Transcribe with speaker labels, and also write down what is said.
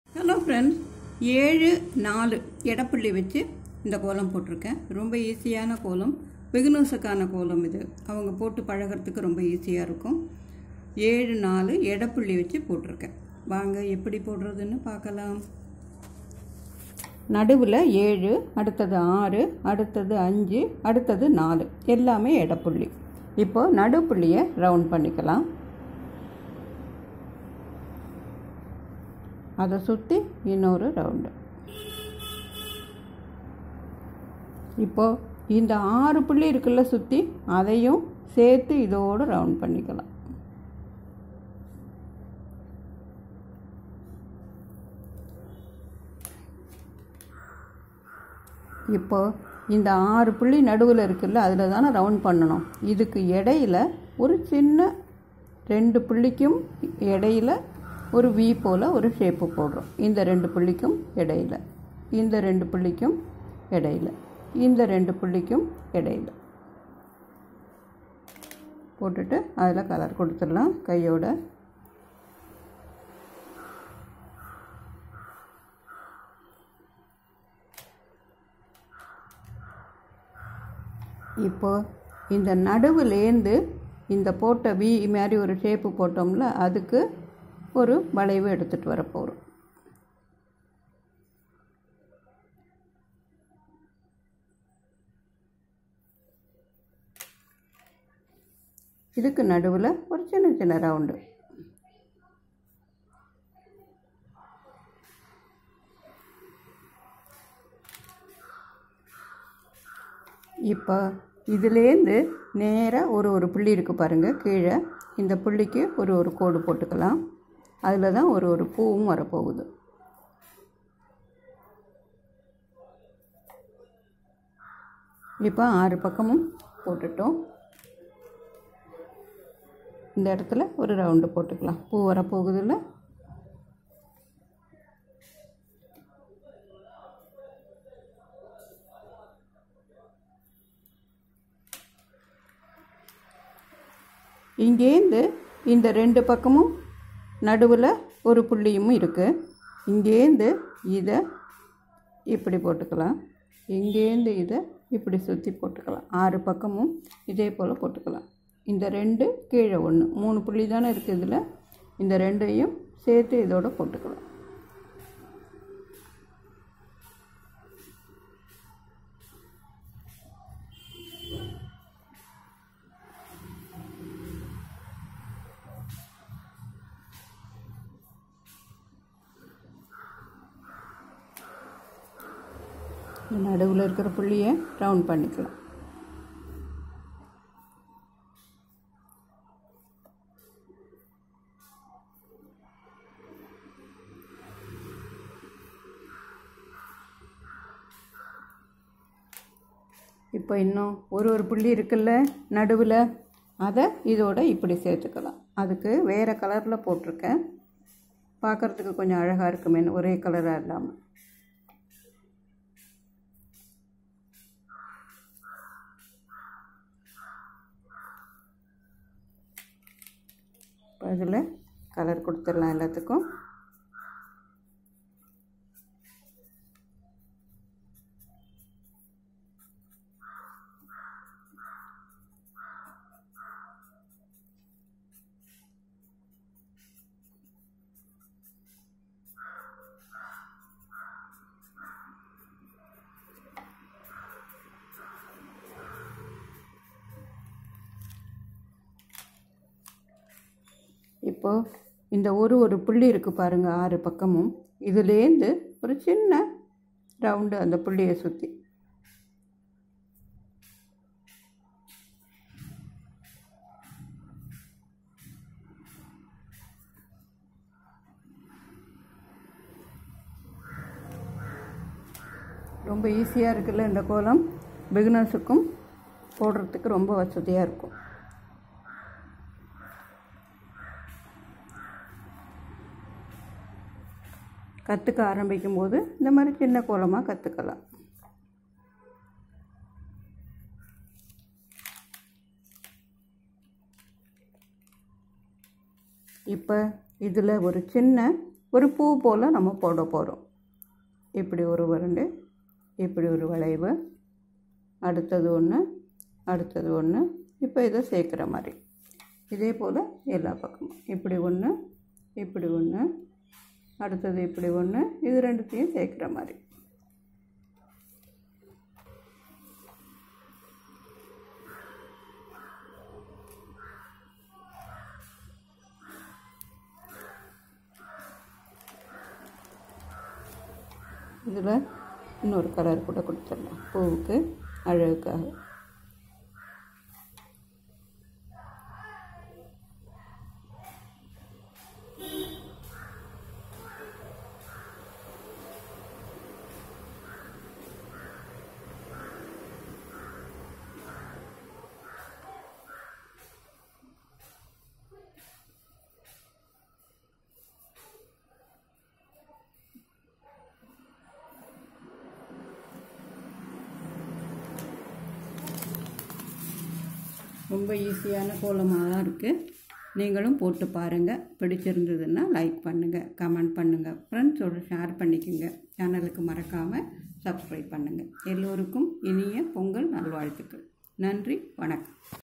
Speaker 1: hello friends ஏழு நாலு எடப்புள்ளி வச்சு இந்த கோலம் போட்டிருக்கேன் ரொம்ப ஈஸியான கோலம் பிகினர்ஸுக்கான கோலம் இது அவங்க போட்டு பழகிறதுக்கு ரொம்ப ஈஸியாக இருக்கும் ஏழு நாலு எடப்புள்ளி வச்சு போட்டிருக்கேன் வாங்க எப்படி போடுறதுன்னு பார்க்கலாம் நடுவில் ஏழு அடுத்தது ஆறு அடுத்தது அஞ்சு அடுத்தது நாலு எல்லாமே எடப்புள்ளி இப்போ நடுப்புள்ளியை ரவுண்ட் பண்ணிக்கலாம் அதை சுற்றி இன்னொரு ரவுண்டு இப்போ இந்த ஆறு புள்ளி இருக்குல்ல சுற்றி அதையும் சேர்த்து இதோடு ரவுண்ட் பண்ணிக்கலாம் இப்போ இந்த ஆறு புள்ளி நடுவில் இருக்குல்ல அதில் தானே ரவுண்ட் பண்ணணும் இதுக்கு இடையில ஒரு சின்ன ரெண்டு புள்ளிக்கும் இடையில ஒரு வி போல் ஒரு ஷேப்பு போடுறோம் இந்த ரெண்டு புள்ளிக்கும் இடையில இந்த ரெண்டு புள்ளிக்கும் இடையில இந்த ரெண்டு புள்ளிக்கும் இடையில போட்டுட்டு அதில் கலர் கொடுத்துடலாம் கையோட இப்போ இந்த நடுவுலேருந்து இந்த போட்ட வி மாதிரி ஒரு ஷேப்பு போட்டோம்ல அதுக்கு ஒரு வளைவு எடுத்துகிட்டு வர போகிறோம் இதுக்கு நடுவில் ஒரு சின்ன சின்ன ரவுண்டு இப்போ இதுலேருந்து நேராக ஒரு ஒரு புள்ளி இருக்குது பாருங்கள் கீழே இந்த புள்ளிக்கு ஒரு ஒரு கோடு போட்டுக்கலாம் அதில் தான் ஒரு ஒரு பூவும் வரப்போகுது இப்போ ஆறு பக்கமும் போட்டுட்டோம் இந்த இடத்துல ஒரு ரவுண்டு போட்டுக்கலாம் பூ வரப்போகுதுல்ல இங்கேருந்து இந்த ரெண்டு பக்கமும் நடுவில் ஒரு புள்ளியும் இருக்குது இங்கேருந்து இதை இப்படி போட்டுக்கலாம் இங்கேருந்து இதை இப்படி சுற்றி போட்டுக்கலாம் ஆறு பக்கமும் இதே போல் போட்டுக்கலாம் இந்த ரெண்டு கீழே ஒன்று மூணு புள்ளி தானே இருக்குது இதில் இந்த ரெண்டையும் சேர்த்து இதோட போட்டுக்கலாம் நடுவில் இருக்கிற புள்ளியை ரவுண்ட் பண்ணிக்கலாம் இப்போ இன்னும் ஒரு ஒரு புள்ளி இருக்குல்ல நடுவில் அதை இதோட இப்படி சேர்த்துக்கலாம் அதுக்கு வேறு கலரில் போட்டிருக்கேன் பார்க்குறதுக்கு கொஞ்சம் அழகாக இருக்குமேனு ஒரே கலராக இல்லாமல் இப்போ அதில் கலர் கொடுத்துடலாம் எல்லாத்துக்கும் இப்போ இந்த ஒரு ஒரு புள்ளி இருக்குது பாருங்கள் ஆறு பக்கமும் இதுலேருந்து ஒரு சின்ன ரவுண்டு அந்த புள்ளியை சுற்றி ரொம்ப ஈஸியாக இருக்குல்ல இந்த கோலம் பிகினர்ஸுக்கும் போடுறதுக்கு ரொம்ப வசதியாக இருக்கும் கற்றுக்க ஆரம்பிக்கும் போது இந்த மாதிரி சின்ன கோலமாக கற்றுக்கலாம் இப்போ இதில் ஒரு சின்ன ஒரு பூ போல் நம்ம போட போகிறோம் இப்படி ஒரு உருண்டை இப்படி ஒரு வளைவு அடுத்தது ஒன்று அடுத்தது ஒன்று இப்போ இதை சேர்க்குற மாதிரி இதே போல் எல்லா பக்கமும் இப்படி ஒன்று இப்படி ஒன்று அடுத்தது இப்படி ஒன்று இது ரெண்டுத்தையும் சேர்க்குற மாதிரி இதில் இன்னொரு கலர் கூட கொடுத்துடலாம் பூவுக்கு அழகுக்காக ரொம்ப ஈஸியான கோலமாக தான் இருக்குது நீங்களும் போட்டு பாருங்கள் பிடிச்சிருந்ததுன்னா லைக் பண்ணுங்கள் கமெண்ட் பண்ணுங்கள் ஃப்ரெண்ட்ஸோடு ஷேர் பண்ணிக்கோங்க சேனலுக்கு மறக்காமல் சப்ஸ்கிரைப் பண்ணுங்கள் எல்லோருக்கும் இனிய பொங்கல் நல்வாழ்த்துக்கள் நன்றி வணக்கம்